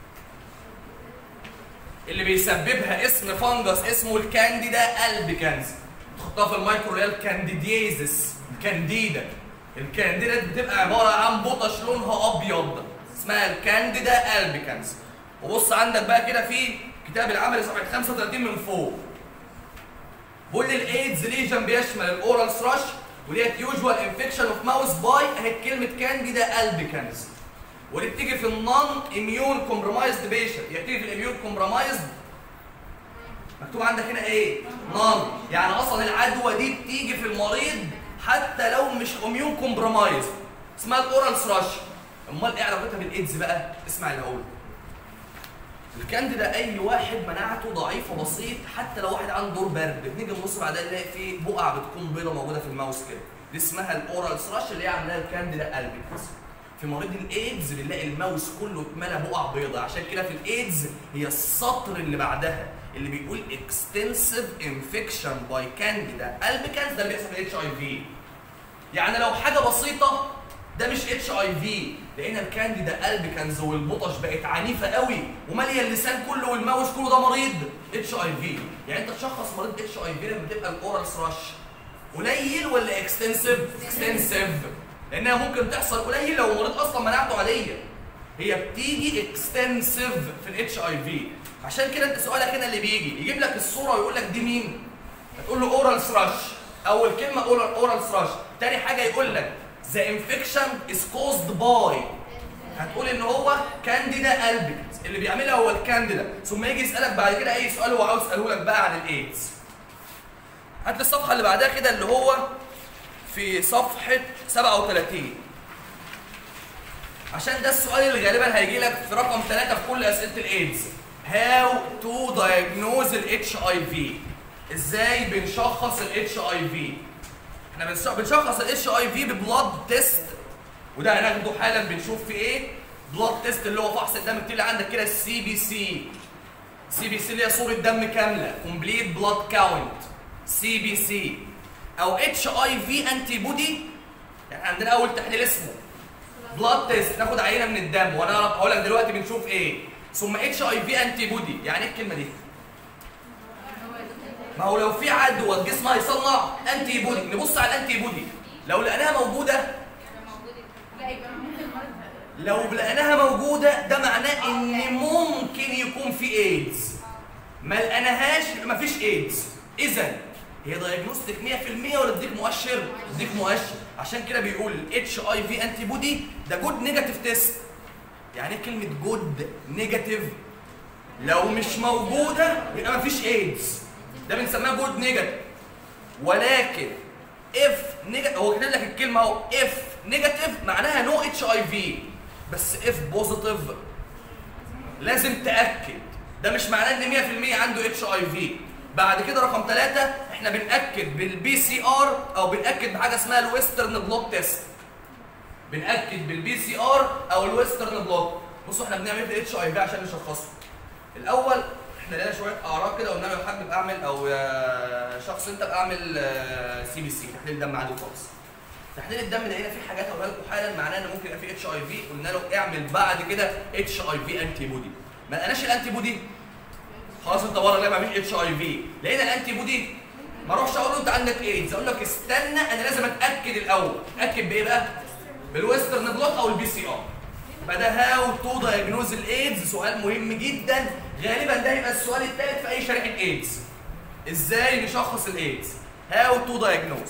اللي بيسببها اسم فانجس اسمه الكانديدا البيكانز تحطها في المايكرو اللي هي الكانديديزس الكانديدا الكانديدا دي بتبقى عباره عن بطش لونها ابيض اسمها الكانديدا البيكانز وبص عندك بقى كده في كتاب العمل صفحه 35 من فوق بيقول لي الايدز ليجن بيشمل الاورال ثراش وديت يوجوال انفكشن اوف ماوس باي اهي كلمه كانديدا البيكانز ودي بتيجي في النون اميون كومبرومايزد بيشنت يعني بتيجي في الاميون كومبرومايزد مكتوب عندك هنا ايه؟ نون يعني اصلا العدوى دي بتيجي في المريض حتى لو مش اميون كومبرومايز اسمها الاورال ثراش امال ايه علاقتها بالايدز بقى؟ اسمع اللي هقوله الكانديدا اي واحد مناعته ضعيفه بسيط حتى لو واحد عنده دور برد نيجي نبص بعدها نلاقي في بقع بتكون بيضه موجوده في الماوس كده دي اسمها الاورال ثراش اللي هي عاملاها الكانديدا البيكس في مريض الايدز بنلاقي الماوس كله اتملى بقع بيضاء عشان كده في الايدز هي السطر اللي بعدها اللي بيقول extensive infection by candida albicans ده اللي بيحصل في الاتش اي في يعني لو حاجه بسيطه ده مش اتش اي في لان الكانديدا البيكانز والبطش بقت عنيفه قوي وماليه اللسان كله والماوس كله ده مريض اتش اي في يعني انت تشخص مريض اتش اي في لما تبقى الاورال ثراش قليل ولا اكستنسيف اكستنسيف لانها ممكن تحصل قليل لو مريض اصلا مناعته عاديه هي بتيجي اكستنسيف في الاتش اي في عشان كده انت سؤالك هنا اللي بيجي يجيب لك الصوره ويقول لك دي مين هتقول له اورال ثراش اول كلمه اورال اورال ثراش تاني حاجه يقول لك ذا انفكشن از كوزد باي هتقول ان هو كانديدا البيكس اللي بيعملها هو الكانديدا ثم يجي يسالك بعد كده اي سؤال هو عاوز يساله لك بقى عن الايدز هات لي الصفحه اللي بعدها كده اللي هو في صفحه 37 عشان ده السؤال اللي غالبا هيجي لك في رقم 3 في كل اسئله الايدز هاو تو دايجنوز الاتش اي في ازاي بنشخص الاتش اي في احنا بنش- بنشخص الاتش اي في ببلاد تيست وده هناخده حالا بنشوف في ايه بلاد تيست اللي هو فحص الدم بتلاقي عندك كده السي بي سي سي بي سي اللي هي صوره دم كامله كومبليت بلاد كاونت سي بي سي او اتش اي في انتي بودي يعني عندنا اول تحليل اسمه بلاد تيست ناخد عينه من الدم وانا هقول لك دلوقتي بنشوف ايه ثم اتش اي في انتي بودي يعني ايه الكلمه دي ما هو لو في عدوى الجسم هيصنع انتي بودي نبص على الانتي بودي لو لقيناها موجوده لا يبقى ممكن المرض لو لقيناها موجوده ده معناه ان ممكن يكون في ايدز ما لقيناهاش يبقى مفيش ايدز اذا هي دايجنوستيك 100% ولا تديك مؤشر؟ تديك مؤشر عشان كده بيقول اتش اي في انتي بودي ده جود نيجاتيف تيست يعني ايه كلمه جود نيجاتيف لو مش موجوده يبقى مفيش ايدز ده بنسميها جود نيجاتيف ولكن اف نيجاتيف هو كاتب لك الكلمه اهو اف نيجاتيف معناها نو اتش اي في بس اف بوزيتيف لازم تاكد ده مش معناه ان 100% عنده اتش اي في بعد كده رقم ثلاثة احنا بنأكد بالبي سي ار او بنأكد بحاجة اسمها الويسترن بلوت تيست بنأكد بالبي سي ار او الويسترن بلوت بصوا احنا بنعمل ايه في الاتش اي في عشان نشخصه الاول احنا لقينا شويه اعراض كده قلنا له يا حاج بقى اعمل او يا شخص انت بقى اعمل سي بي سي تحليل دم عادي خالص تحليل الدم لقينا فيه حاجات هقولها لكم حالا معناها ان ممكن يبقى فيه اتش اي في قلنا له اعمل بعد كده اتش اي في انتي بودي ما لقيناش الانتي بودي خلاص انت بره اللعبه مفيش اتش اي في لقينا الانتي بودي ما اروحش اقول له انت عندك ايدز اقول لك استنى انا لازم اتاكد الاول اتاكد بايه بقى بالويسترن بلوت او البي سي ار يبقى ده هاو تو دايجنوز الايدز سؤال مهم جدا غالبا ده هيبقى السؤال الثالث في اي شريحه ايدز ازاي نشخص الايدز هاو تو دايجنوز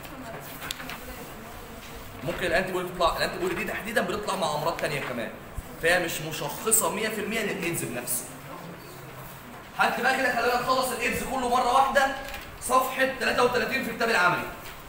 ممكن الانتي بودي تطلع الانتي بودي دي تحديدا بتطلع مع امراض ثانيه كمان فهي مش مشخصه 100% للايدز بنفسه هات بقى كده خلينا نخلص الايدز كله مره واحده صفحه 33 في كتاب العملي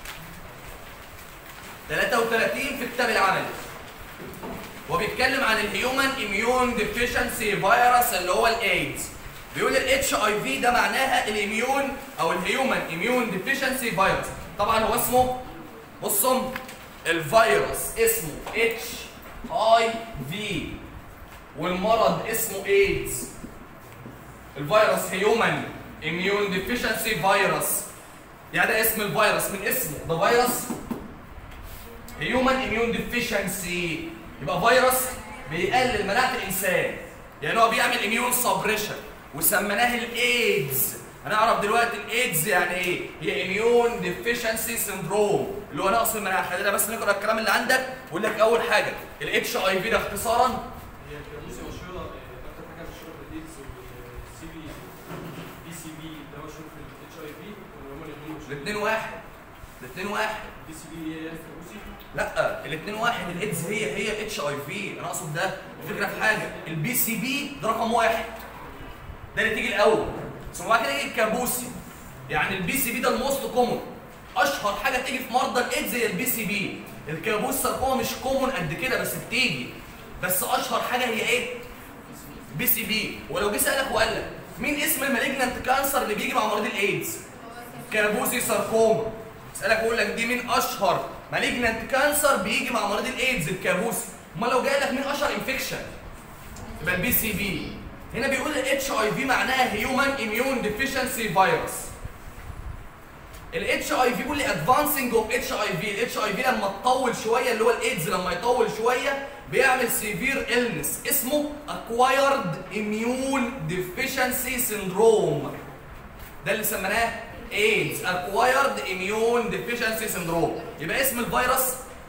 33 في كتاب العملي وبيتكلم عن الهيومن اميون ديفيشنسي فيروس اللي هو الايدز بيقول الاتش اي في ده معناها الاميون او الهيومن اميون ديفيشنسي فيروس طبعا هو اسمه بصوا الفيروس اسمه اتش اي في والمرض اسمه ايدز الفيروس هيومن اميون ديفيشنسي فيروس يعني ده اسم الفيروس من اسمه ده فيروس هيومن اميون ديفيشنسي يبقى فيروس بيقلل مناعه الانسان يعني هو بيعمل اميون سبريشن وسميناه الايدز هنعرف دلوقتي الايدز يعني ايه هي اميون ديفيشنسي سندروم اللي هو نقص المناعه خلينا بس نقرا الكلام اللي عندك ويقول لك اول حاجه الاتش اي في ده اختصارا هي الكابوسي مشهوره اكتر حاجه مشهوره في الايدز والسي بي بي سي بي ده مشهور في الاتش اي في وهم الاثنين مشهورين الاثنين واحد الاثنين واحد بي سي بي هي هي الكابوسي لا الاثنين واحد الايدز هي هي الاتش اي في انا اقصد ده الفكره في حاجه البي سي بي ده رقم واحد ده اللي تيجي الاول ثم بعد كده يجي الكابوسي يعني البي سي بي ده الموست كومون اشهر حاجه تيجي في مرضى الايدز هي البي سي بي الكابوس ساركوما مش كومون قد كده بس بتيجي بس اشهر حاجه هي ايه بي سي بي ولو جه سالك وقال لك مين اسم المالجنانت كانسر اللي بيجي مع مريض الايدز كابوسي ساركوما اسالك اقول لك دي مين اشهر مالجنانت كانسر بيجي مع مريض الايدز الكابوسي امال لو جاي لك مين اشهر انفكشن يبقى البي سي بي هنا بيقول الاتش اي في معناها هيومن اميون ديفيشنسي فيروس الاتش اي في بيقول لي ادفانسنج اوف اتش اي في الاتش اي في لما تطول شويه اللي هو الايدز لما يطول شويه بيعمل سيفير النس اسمه اكوايرد اميون ديفيشنسي سيندروم ده اللي سميناه ايدز اكوايرد اميون ديفيشنسي سندروم يبقى اسم الفيروس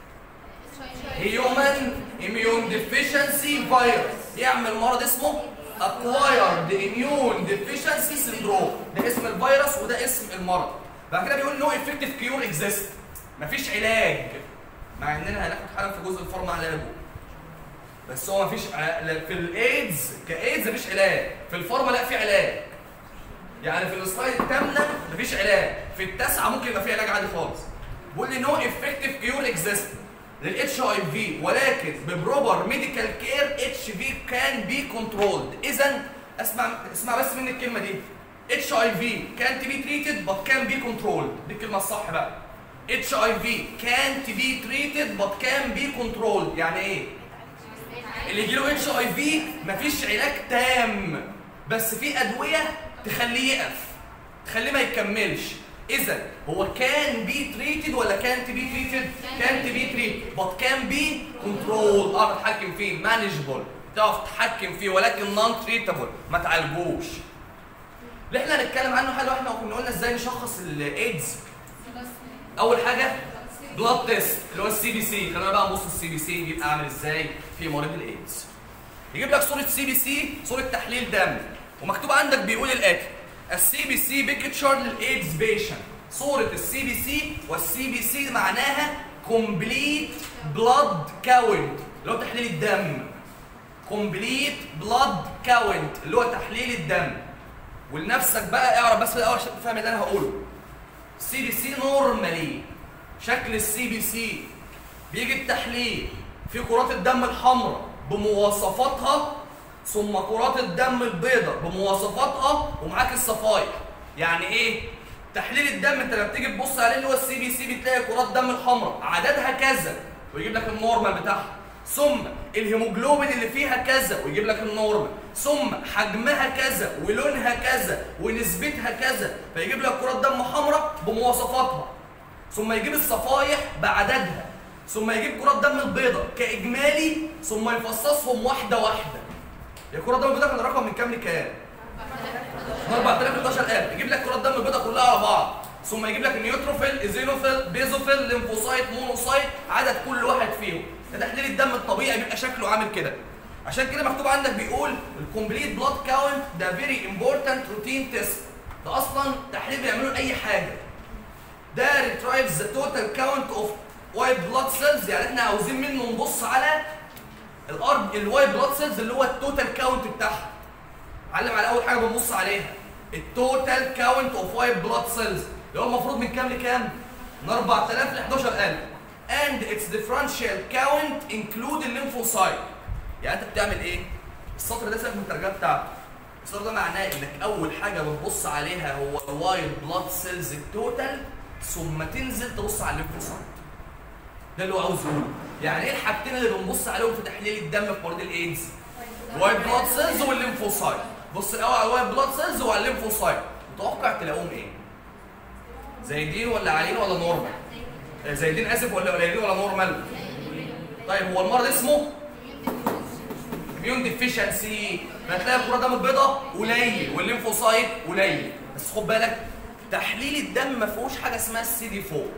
هيومن اميون ديفيشنسي فيروس يعمل مرض اسمه acquired immune deficiency syndrome ده اسم الفيروس وده اسم المرض بعد كده بيقول no effective cure exist مفيش علاج مع اننا هناخد حالا في جزء الفارما علاجه بس هو مفيش ع- في الايدز كايدز مفيش علاج في الفارما لا في علاج يعني في السلايد الثامنه مفيش علاج في التاسعه ممكن يبقى في علاج عادي خالص بيقول لي نو افكتيف كيور اكزيست للاتش اي في ولكن ببروبر ميديكال كير اتش في كان بي كنترولد اذا اسمع اسمع بس مني الكلمه دي اتش اي في كانت بي تريتد بت كان بي كنترولد دي الكلمه الصح بقى اتش اي في كانت بي تريتد بت كان بي كنترولد يعني ايه اللي يجيله اتش اي في مفيش علاج تام بس في ادويه تخليه يقف تخليه ما يكملش اذا هو كان بي تريتد ولا كانت بي تريتد كانت بي تريتد بس كان بي كنترول اه تتحكم فيه مانجبل تعرف تتحكم فيه ولكن نون تريتابل ما تعالجوش اللي احنا هنتكلم عنه حاجه واحنا كنا قلنا ازاي نشخص الايدز اول حاجه بلاد تيست اللي هو السي بي سي خلينا بقى نبص السي بي سي بيبقى عامل ازاي في مريض الايدز يجيب لك صوره سي بي سي صوره تحليل دم ومكتوب عندك بيقول الاتي السي بي سي بيكتشر للايدز بيشنت صوره السي بي سي والسي بي سي معناها كومبليت بلاد كاونت اللي هو تحليل الدم كومبليت بلاد كاونت اللي هو تحليل الدم ولنفسك بقى اعرف بس الاول عشان تفهم اللي انا هقوله السي بي سي نورمالي شكل السي بي سي بيجي التحليل في كرات الدم الحمراء بمواصفاتها ثم كرات الدم البيضاء بمواصفاتها ومعاك الصفائح يعني ايه تحليل الدم انت لما بتيجي تبص عليه اللي هو السي بي سي بتلاقي كرات الدم الحمراء عددها كذا ويجيب لك النورمال بتاعها ثم الهيموجلوبين اللي فيها كذا ويجيب لك النورمال ثم حجمها كذا ولونها كذا ونسبتها كذا فيجيب لك كرات دم حمراء بمواصفاتها ثم يجيب الصفائح بعددها ثم يجيب كرات دم البيضاء كاجمالي ثم يفصصهم واحده واحده يا كرات دم البيضاء كان الرقم من كام لكام؟ من 4000 ل 11000 يجيب لك كرات دم البيضاء كلها على بعض ثم يجيب لك نيوتروفيل ايزينوفيل بيزوفيل ليمفوسايت مونوسايت عدد كل واحد فيهم ده تحليل الدم الطبيعي بيبقى شكله عامل كده عشان كده مكتوب عندك بيقول الكومبليت بلاد كاونت ده فيري امبورتنت روتين تيست ده اصلا تحليل بيعملوا لاي حاجه ده retrieves the total count of white blood cells يعني احنا عاوزين منه نبص على الارض الوايت بلاد سيلز اللي هو التوتال كاونت بتاعها علم على اول حاجه بنبص عليها التوتال كاونت اوف وايت بلاد سيلز اللي هو المفروض من كام لكام؟ من 4000 ل 11000 and its differential count include الليمفوسايت يعني انت بتعمل ايه؟ السطر ده سيبك من الترجمه بتاعته السطر ده معناه انك اول حاجه بنبص عليها هو الوايت بلاد سيلز التوتال ثم تنزل تبص على الليمفوسايت ده اللي هو عاوز يقوله يعني ايه الحاجتين اللي بنبص عليهم في تحليل الدم في مريض الايدز الوايت بلاد سيلز والليمفوسايت بص الاول على الوايت بلاد سيلز وعلى الليمفوسايت متوقع تلاقوهم ايه زايدين ولا عاليين ولا نورمال آه، زايدين اسف ولا قليلين ولا نورمال طيب هو المرض اسمه اميون ديفيشنسي هتلاقي كرات دم البيضاء قليل والليمفوسايت قليل بس خد بالك تحليل الدم ما فيهوش حاجه اسمها السي دي 4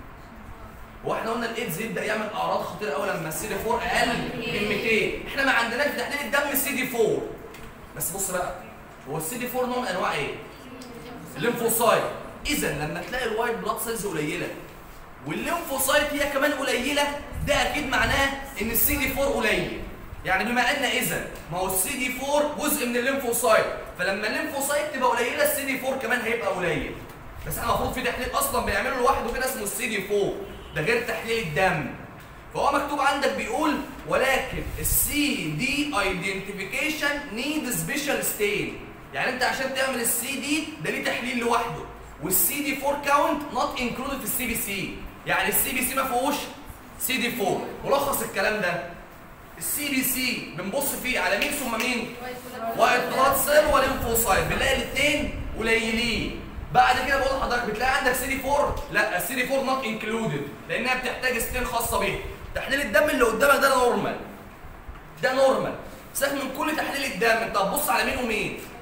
هو احنا قلنا الايدز يبدا يعمل اعراض خطيره قوي لما السي دي 4 اقل من 200 احنا ما عندناش في تحليل الدم السي دي 4 بس بص بقى هو السي دي 4 نوع من انواع ايه؟ الليمفوسايت اذا لما تلاقي الوايت بلاد سيلز قليله والليمفوسايت هي كمان قليله ده اكيد معناه ان السي دي 4 قليل يعني بما ان اذا ما هو السي دي 4 جزء من الليمفوسايت فلما الليمفوسايت تبقى قليله السي دي 4 كمان هيبقى قليل بس احنا المفروض في تحليل اصلا بنعمله لوحده كده اسمه السي دي 4 ده غير تحليل الدم فهو مكتوب عندك بيقول ولكن السي دي ايدنتيفيكيشن نيد سبيشال ستين يعني انت عشان تعمل السي دي ده ليه تحليل لوحده والسي دي 4 كاونت نوت انكلودد في السي بي سي يعني السي بي سي ما فيهوش سي دي 4 ملخص الكلام ده السي بي سي بنبص فيه على مين ثم مين وايت بلاد سيل وليمفوسايت بنلاقي الاثنين قليلين بعد كده بقول لحضرتك بتلاقي عندك سي دي 4 لا السي دي 4 نوت انكلودد لانها بتحتاج ستين خاصه بيها تحليل الدم اللي قدامك ده نورمال ده نورمال سيبك من كل تحليل الدم انت هتبص على مين ومين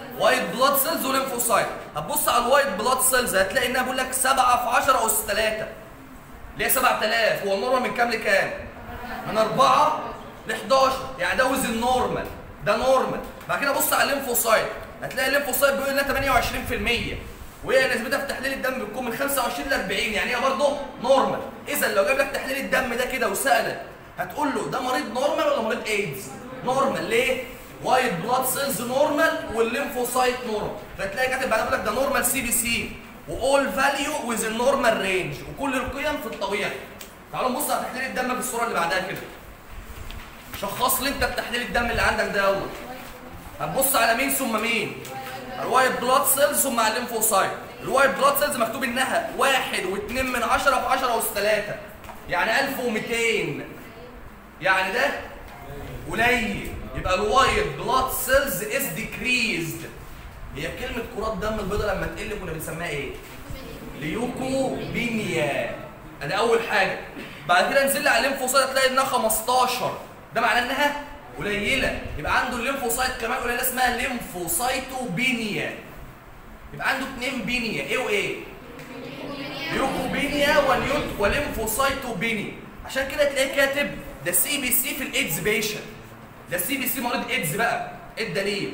وايت بلاد سيلز وليمفوسايت هتبص على الوايت بلاد سيلز هتلاقي انها بيقول لك 7 في 10 اس 3 ليه 7000 هو النورمال من كام لكام؟ من 4 ل 11 يعني ده وزن نورمال ده نورمال بعد كده بص على الليمفوسايت هتلاقي الليمفوسايت بيقول انها 28% وهي نسبتها في تحليل الدم بتكون من 25 ل 40 يعني هي برضه نورمال اذا لو جاب لك تحليل الدم ده كده وسالك هتقول له ده مريض نورمال ولا مريض ايدز نورمال ليه وايت بلاد سيلز نورمال والليمفوسايت نورمال فتلاقي كاتب بعد لك ده نورمال سي بي سي واول فاليو ويز النورمال رينج وكل القيم في الطبيعي تعالوا نبص على تحليل الدم في الصوره اللي بعدها كده شخص لي انت التحليل الدم اللي عندك ده يلا هتبص على مين ثم مين الوايت بلاد سيلز ثم على الليمفوسايت الوايت بلاد سيلز مكتوب انها واحد واتنين من عشرة في عشرة أس تلاتة يعني 1200 يعني ده قليل يبقى الوايت بلاد سيلز از ديكريزد هي كلمة كرات دم البيضاء لما تقل كنا بنسميها ايه؟ ليوكوبينيا ادي أول حاجة بعد كده نزل على الليمفوسايت تلاقي انها 15 ده معناه انها قليلة يبقى عنده الليمفوسايت كمان قليلة اسمها ليمفوسايتوبينيا يبقى عنده اتنين بينيا ايه وايه؟ ليوكوبينيا ونيوت وليمفوسايتوبينيا عشان كده تلاقيه كاتب ده سي بي سي في الايدز بيشن ده سي بي سي مريض ايدز بقى ايه الدليل؟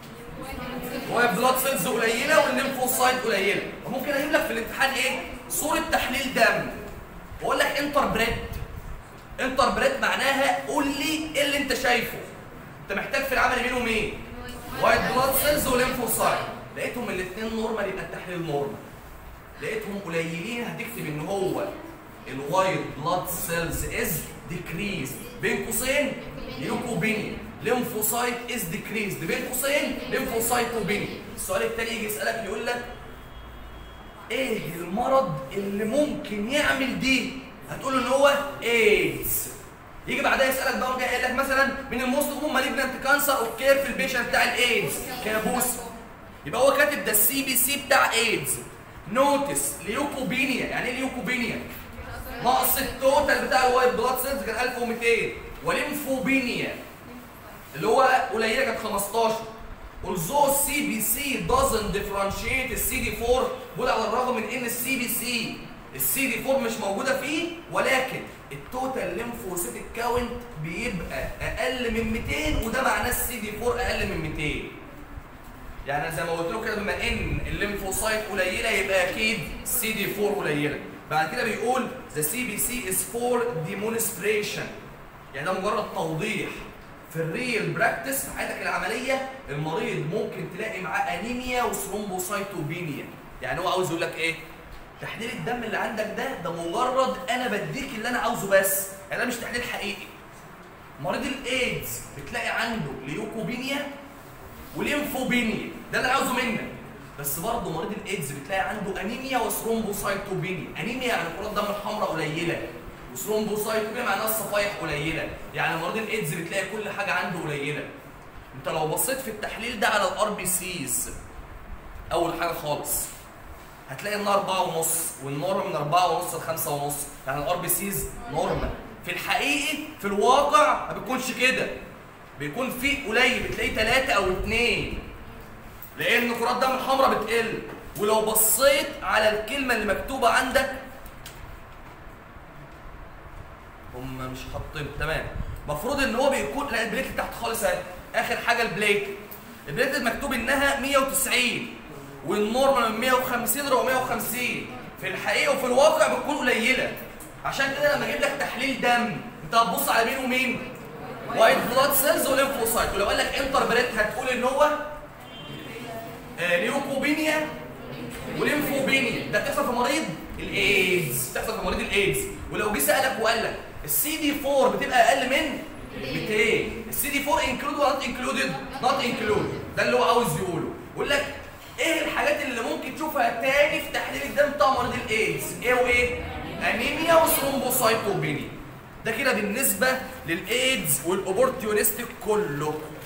هو بلاد سيلز قليله والليمفوسايت قليله ممكن اجيب لك في الامتحان ايه؟ صوره تحليل دم واقول لك انتربريت انتربريت معناها قول لي ايه اللي انت شايفه انت محتاج في العمل مين ومين؟ وايت بلاد سيلز وليمفوسايت لقيتهم الاثنين نورمال يبقى التحليل نورمال لقيتهم قليلين هتكتب ان هو الوايت بلاد سيلز از ديكريز بين قوسين ليوكوبينيا ليمفوسايت از ديكريزد بين قوسين ليمفوسايتوبينيا السؤال التاني يجي يسالك يقول لك ايه المرض اللي ممكن يعمل دي هتقول له ان هو ايدز يجي بعدها يسالك بقى وجاي قايل لك مثلا من الموست كومون مالجنت كانسر اوف كير في البيشنت بتاع الايدز كابوس يبقى هو كاتب ده السي بي سي بتاع ايدز نوتس ليوكوبينيا يعني ايه ليوكوبينيا نقص التوتال بتاع الوايت بلاد سيلز كان 1200 وليمفوبينيا اللي هو قليله كانت 15 although السي بي سي doesn't differentiate السي دي 4 بيقول على الرغم من ان السي بي سي السي دي 4 مش موجوده فيه ولكن التوتال ليمفوسيتك كاونت بيبقى اقل من 200 وده معناه السي دي 4 اقل من 200 يعني زي ما قلت له كده بما ان الليمفوسايت قليله يبقى اكيد السي دي 4 قليله بعد كده بيقول the CBC is for demonstration يعني ده مجرد توضيح في الريل براكتس في حياتك العمليه المريض ممكن تلاقي معاه انيميا وثرومبوسايتوبينيا يعني هو عاوز يقول لك ايه تحليل الدم اللي عندك ده ده مجرد انا بديك اللي انا عاوزه بس يعني ده مش تحليل حقيقي مريض الايدز بتلاقي عنده ليوكوبينيا وليمفوبينيا ده اللي عاوزه منك بس برضه مريض الايدز بتلاقي عنده انيميا وثرومبوسايتوبينيا انيميا يعني كرات الدم الحمراء قليله وثرومبوسايتوبينيا معناها الصفائح قليله يعني مريض الايدز بتلاقي كل حاجه عنده قليله انت لو بصيت في التحليل ده على الار بي سيز اول حاجه خالص هتلاقي انها 4 ونص والنورمال من 4 ونص ل 5 ونص يعني الار بي سيز نورمال في الحقيقي في الواقع ما بيكونش كده بيكون في قليل بتلاقيه 3 او 2 لان كرات الدم الحمراء بتقل ولو بصيت على الكلمه اللي مكتوبه عندك هم مش حاطين تمام المفروض ان هو بيكون لا البليت تحت خالص اهي اخر حاجه البليت البليت مكتوب انها 190 والنورمال من 150 ل 450 في الحقيقه وفي الواقع بتكون قليله عشان كده لما اجيب لك تحليل دم انت هتبص على مين ومين وايت بلاد سيلز وليمفوسايت ولو قال لك انتربريت هتقول ان هو آه ليوكوبينيا وليمفوبينيا ده بتحصل في مريض الايدز بتحصل في مريض الايدز ولو جه سالك وقال لك السي دي 4 بتبقى اقل من 200 السي دي 4 انكلود ولا نوت انكلودد نوت انكلود ده اللي هو عاوز يقوله يقول لك ايه الحاجات اللي ممكن تشوفها تاني في تحليل الدم بتاع مريض الايدز ايه وايه انيميا وثرومبوسايتوبينيا ده كده بالنسبه للايدز والاوبورتيونستيك كله